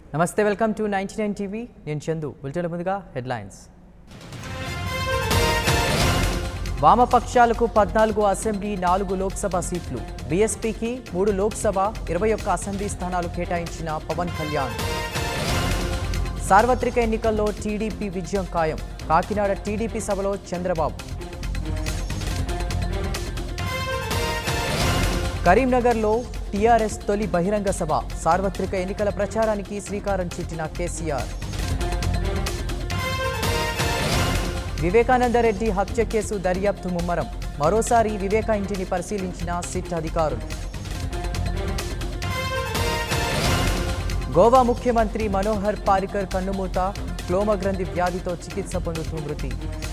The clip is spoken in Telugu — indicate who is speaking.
Speaker 1: నమస్తే welcome to ninety nine TV నేను చందు బులెటిన్ ముందుగా హెడ్లైన్స్ వామపక్షాలకు పద్నాలుగు అసెంబ్లీ నాలుగు లోక్సభ సీట్లు బీఎస్పీకి మూడు లోక్సభ ఇరవై ఒక్క అసెంబ్లీ స్థానాలు కేటాయించిన పవన్ కళ్యాణ్ సార్వత్రిక ఎన్నికల్లో టీడీపీ విజయం ఖాయం కాకినాడ టీడీపీ సభలో చంద్రబాబు కరీంనగర్లో టీఆర్ఎస్ తొలి బహిరంగ సభ సార్వత్రిక ఎన్నికల ప్రచారానికి శ్రీకారం చుట్టిన కేసీఆర్ వివేకానందరెడ్డి హత్య కేసు దర్యాప్తు ముమ్మరం మరోసారి వివేక ఇంటిని పరిశీలించిన సిట్ అధికారులు గోవా ముఖ్యమంత్రి మనోహర్ పారికర్ కన్నుమూత క్లోమగ్రంథి వ్యాధితో చికిత్స పొందుతూ మృతి